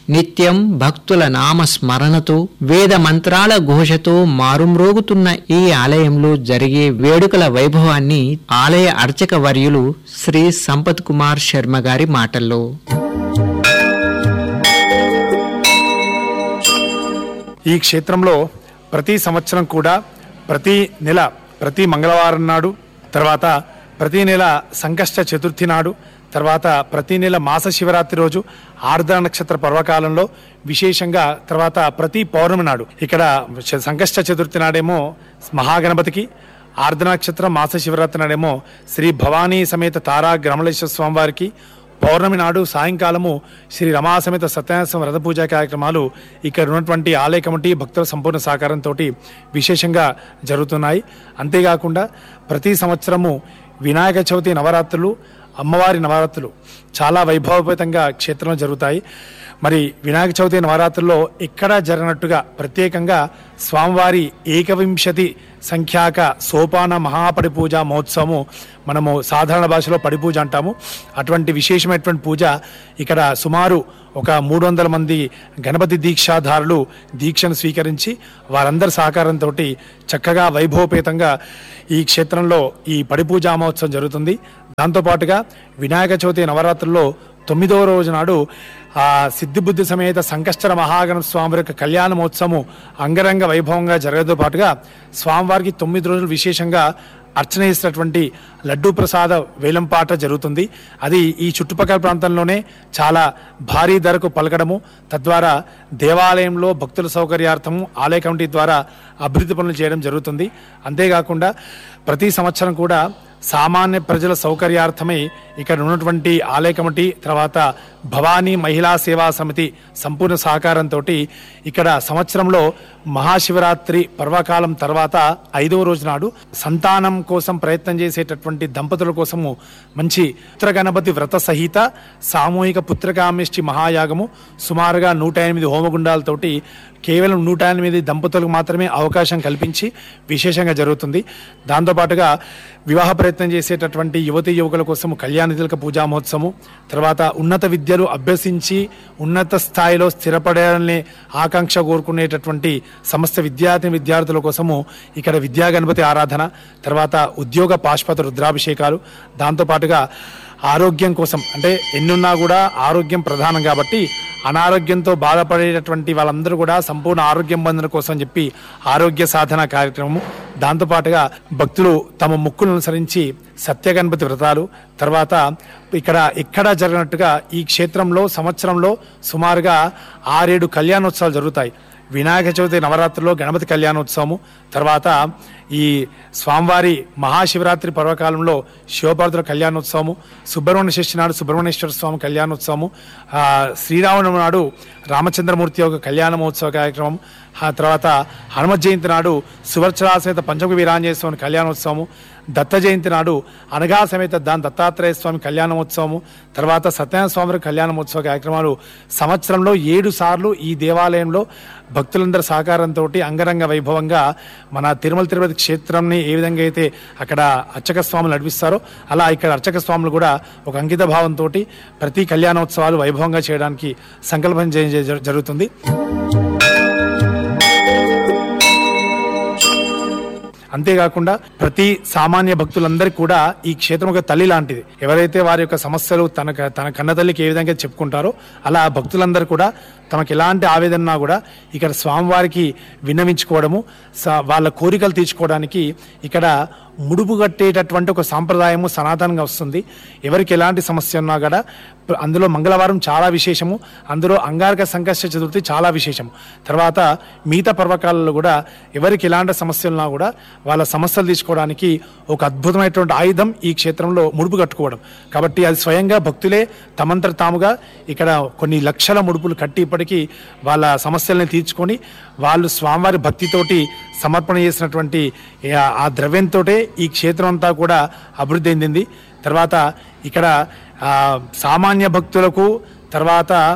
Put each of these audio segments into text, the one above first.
నిత్యం భక్తుల నామ స్మరణతో వేద మంత్రాల ఘోషతో మారుమ్రోగుతున్న ఈ ఆలయంలో జరిగే వేడుకల వైభవాన్ని ఆలయ అర్చక వర్యులు శ్రీ సంపత్ కుమార్ శర్మ గారి మాటల్లో ఈ క్షేత్రంలో ప్రతి సంవత్సరం కూడా ప్రతి నెల ప్రతి మంగళవారం నాడు తర్వాత ప్రతి నెల సంకష్ట చతుర్థి నాడు తర్వాత ప్రతి నెల మాస శివరాత్రి రోజు ఆర్ద్ర నక్షత్ర పర్వకాలంలో విశేషంగా తర్వాత ప్రతి పౌర్ణమి నాడు ఇక్కడ శ- సంకష్ట చతుర్థి నాడేమో మహాగణపతికి ఆర్ద్ర నక్షత్రం మాస శివరాత్రి నాడేమో శ్రీ భవానీ సమేత తారా గ్రమలేశ్వర స్వామివారికి పౌర్ణమి నాడు సాయంకాలము శ్రీ రమాసమేత సత్యనారాయణ రథ పూజా కార్యక్రమాలు ఇక్కడ ఉన్నటువంటి ఆలయ కమిటీ భక్తుల సంపూర్ణ సహకారంతో విశేషంగా జరుగుతున్నాయి అంతేకాకుండా ప్రతి సంవత్సరము వినాయక చవితి నవరాత్రులు అమ్మవారి నవరాత్రులు చాలా వైభవపేతంగా క్షేత్రంలో జరుగుతాయి మరి వినాయక చవితి నవరాత్రుల్లో ఎక్కడా జరగనట్టుగా ప్రత్యేకంగా స్వామివారి ఏకవింశతి సంఖ్యాక సోపాన మహాపడి పూజ మహోత్సవము మనము సాధారణ భాషలో పడి పూజ అంటాము అటువంటి విశేషమైనటువంటి పూజ ఇక్కడ సుమారు ఒక మూడు వందల మంది గణపతి దీక్షాధారులు దీక్షను స్వీకరించి వారందరి సహకారంతో చక్కగా వైభవపేతంగా ఈ క్షేత్రంలో ఈ పడి పూజా మహోత్సవం జరుగుతుంది దాంతోపాటుగా వినాయక చవితి నవరాత్రుల్లో తొమ్మిదవ రోజు నాడు ఆ సిద్ధిబుద్ధి సమేత సంకష్టర మహాగణ స్వామి యొక్క కళ్యాణ మహోత్సవము అంగరంగ వైభవంగా జరగడంతో పాటుగా స్వామివారికి తొమ్మిది రోజులు విశేషంగా అర్చన చేసినటువంటి లడ్డూ ప్రసాద వేలంపాట జరుగుతుంది అది ఈ చుట్టుపక్కల ప్రాంతంలోనే చాలా భారీ ధరకు పలకడము తద్వారా దేవాలయంలో భక్తుల సౌకర్యార్థము ఆలయ కమిటీ ద్వారా అభివృద్ధి పనులు చేయడం జరుగుతుంది అంతేకాకుండా ప్రతి సంవత్సరం కూడా సామాన్య ప్రజల సౌకర్యార్థమై ఇక్కడ ఉన్నటువంటి ఆలయ కమిటీ తర్వాత భవానీ మహిళా సేవా సమితి సంపూర్ణ సహకారంతో ఇక్కడ సంవత్సరంలో మహాశివరాత్రి పర్వకాలం తర్వాత ఐదవ రోజు నాడు సంతానం కోసం ప్రయత్నం చేసేటటువంటి దంపతుల కోసము మంచి పుత్ర గణపతి వ్రత సహిత సామూహిక పుత్రకామిష్టి మహాయాగము సుమారుగా నూట ఎనిమిది హోమగుండాలతోటి కేవలం నూట ఎనిమిది దంపతులకు మాత్రమే అవకాశం కల్పించి విశేషంగా జరుగుతుంది దాంతోపాటుగా వివాహ ప్రయత్నం చేసేటటువంటి యువతి యువకుల కోసం కళ్యాణ తిలక పూజా మహోత్సవము తర్వాత ఉన్నత విద్యలు అభ్యసించి ఉన్నత స్థాయిలో స్థిరపడాలని ఆకాంక్ష కోరుకునేటటువంటి సమస్త విద్యార్థి విద్యార్థుల కోసము ఇక్కడ విద్యా గణపతి ఆరాధన తర్వాత ఉద్యోగ పాశ్పత రుద్రాభిషేకాలు దాంతోపాటుగా ఆరోగ్యం కోసం అంటే ఎన్నున్నా కూడా ఆరోగ్యం ప్రధానం కాబట్టి అనారోగ్యంతో బాధపడేటటువంటి వాళ్ళందరూ కూడా సంపూర్ణ ఆరోగ్యం పొందడం కోసం చెప్పి ఆరోగ్య సాధన కార్యక్రమము దాంతోపాటుగా భక్తులు తమ ముక్కులను అనుసరించి సత్య గణపతి వ్రతాలు తర్వాత ఇక్కడ ఎక్కడా జరిగినట్టుగా ఈ క్షేత్రంలో సంవత్సరంలో సుమారుగా ఆరేడు కళ్యాణోత్సవాలు జరుగుతాయి వినాయక చవితి నవరాత్రిలో గణపతి కళ్యాణోత్సవము తర్వాత ఈ స్వామివారి మహాశివరాత్రి పర్వకాలంలో శివపార్వతుల కళ్యాణోత్సవము సుబ్రహ్మణ్య షష్ఠి నాడు సుబ్రహ్మణ్యేశ్వర స్వామి కళ్యాణోత్సవము ఆ, శ్రీరామనవమి నాడు రామచంద్రమూర్తి యొక్క కళ్యాణ మహోత్సవ కార్యక్రమం ఆ తర్వాత హనుమత్ జయంతి నాడు సువర్చరా సమేత పంచముఖ వీరాంజనేయ స్వామి కళ్యాణోత్సవము దత్త జయంతి నాడు అనగా సమేత దాని దత్తాత్రేయ స్వామి కళ్యాణోత్సవము తర్వాత సత్యనారాయణ స్వామి వారి కళ్యాణోత్సవ కార్యక్రమాలు సంవత్సరంలో ఏడు సార్లు ఈ దేవాలయంలో భక్తులందరి సహకారంతో అంగరంగ వైభవంగా మన తిరుమల తిరుపతి క్షేత్రంని ఏ విధంగా అయితే అక్కడ అర్చక స్వాములు నడిపిస్తారో అలా ఇక్కడ అర్చక స్వాములు కూడా ఒక అంకిత భావంతో ప్రతి కళ్యాణోత్సవాలు వైభవంగా చేయడానికి సంకల్పం చేయ జ- జరుగుతుంది అంతేకాకుండా ప్రతి సామాన్య భక్తులందరికీ కూడా ఈ క్షేత్రం ఒక తల్లి లాంటిది ఎవరైతే వారి యొక్క సమస్యలు తన తన కన్న తల్లికి ఏ విధంగా చెప్పుకుంటారో అలా భక్తులందరూ కూడా తమకు ఎలాంటి ఆవేదన ఉన్నా కూడా ఇక్కడ స్వామివారికి విన్నవించుకోవడము స- వాళ్ళ కోరికలు తీర్చుకోవడానికి ఇక్కడ ముడుపు కట్టేటటువంటి ఒక సాంప్రదాయము సనాతనంగా వస్తుంది ఎవరికి ఎలాంటి సమస్య ఉన్నా కూడా ప్ర- అందులో మంగళవారం చాలా విశేషము అందులో అంగారక సంకష్ట చతుర్థి చాలా విశేషము తర్వాత మిగతా పర్వకాలలో కూడా ఎవరికి ఎలాంటి సమస్యలు ఉన్నా కూడా వాళ్ళ సమస్యలు తీసుకోవడానికి ఒక అద్భుతమైనటువంటి ఆయుధం ఈ క్షేత్రంలో ముడుపు కట్టుకోవడం కాబట్టి అది స్వయంగా భక్తులే తమంతట తాముగా ఇక్కడ కొన్ని లక్షల ముడుపులు కట్టి ఇప్పటికీ వాళ్ళ సమస్యల్ని తీర్చుకొని వాళ్ళు స్వామివారి భక్తితోటి సమర్పణ చేసినటువంటి ఆ- ఆ ద్రవ్యంతో ఈ క్షేత్రం అంతా కూడా అభివృద్ధి చెందింది తర్వాత ఇక్కడ ఆ, సామాన్య భక్తులకు తర్వాత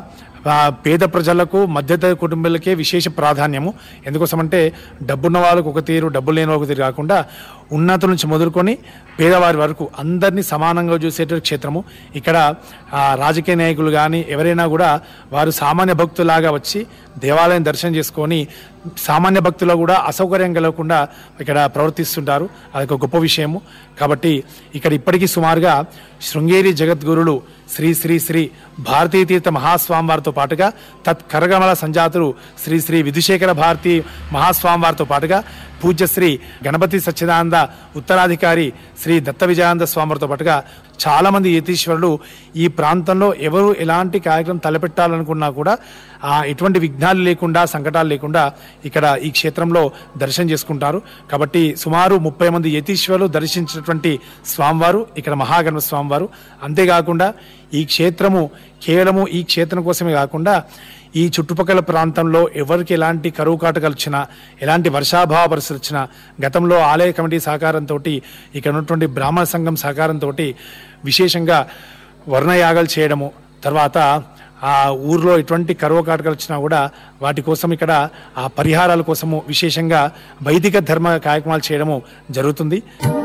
ఆ, పేద ప్రజలకు మధ్యతరగతి కుటుంబాలకే విశేష ప్రాధాన్యము ఎందుకోసమంటే డబ్బున్న వాళ్ళకు ఒక తీరు డబ్బు లేని వాళ్ళకు ఒక తీరు కాకుండా ఉన్నతుల నుంచి మొదలుకొని పేదవారి వరకు అందరినీ సమానంగా చూసేటువంటి క్షేత్రము ఇక్కడ ఆ, రాజకీయ నాయకులు కానీ ఎవరైనా కూడా వారు సామాన్య భక్తులాగా వచ్చి దేవాలయం దర్శనం చేసుకొని సామాన్య భక్తులు కూడా అసౌకర్యం కలగకుండా ఇక్కడ ప్రవర్తిస్తుంటారు అదొక గొప్ప విషయము కాబట్టి ఇక్కడ ఇప్పటికీ సుమారుగా శృంగేరి జగద్గురులు శ్రీ శ్రీ శ్రీ భారతీయ తీర్థ మహాస్వామి వారితో పాటుగా తత్ కరగమల సంజాతులు శ్రీ శ్రీ విధుశేఖర భారతీ మహాస్వామి వారితో పాటుగా పూజ్యశ్రీ గణపతి సచ్చిదానంద ఉత్తరాధికారి శ్రీ దత్త విజయానంద స్వామితో పాటుగా చాలా మంది యతీశ్వరులు ఈ ప్రాంతంలో ఎవరు ఎలాంటి కార్యక్రమం తలపెట్టాలనుకున్నా కూడా ఆ ఎటువంటి విఘ్నాలు లేకుండా సంకటాలు లేకుండా ఇక్కడ ఈ క్షేత్రంలో దర్శనం చేసుకుంటారు కాబట్టి సుమారు ముప్పై మంది యతీశ్వరులు దర్శించినటువంటి స్వామివారు ఇక్కడ మహాగణపతి స్వామివారు అంతేకాకుండా ఈ క్షేత్రము కేవలము ఈ క్షేత్రం కోసమే కాకుండా ఈ చుట్టుపక్కల ప్రాంతంలో ఎవరికి ఎలాంటి కరువు కాటకాలు వచ్చినా ఎలాంటి వర్షాభావ పరిస్థితులు వచ్చినా గతంలో ఆలయ కమిటీ సహకారంతో ఇక్కడ ఉన్నటువంటి బ్రాహ్మణ సంఘం సహకారంతో విశేషంగా వర్ణయాగాలు చేయడము తర్వాత ఆ ఊర్లో ఎటువంటి కరువు కాటకాలు వచ్చినా కూడా వాటి కోసం ఇక్కడ ఆ పరిహారాల కోసము విశేషంగా వైదిక ధర్మ కార్యక్రమాలు చేయడము జరుగుతుంది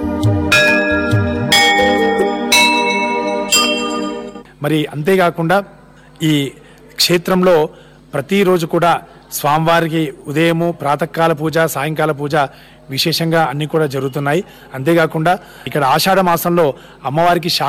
మరి అంతేకాకుండా ఈ క్షేత్రంలో ప్రతిరోజు కూడా స్వామివారికి ఉదయము ప్రాతకాల పూజ సాయంకాల పూజ విశేషంగా అన్ని కూడా జరుగుతున్నాయి అంతేకాకుండా ఇక్కడ ఆషాఢ మాసంలో అమ్మవారికి శా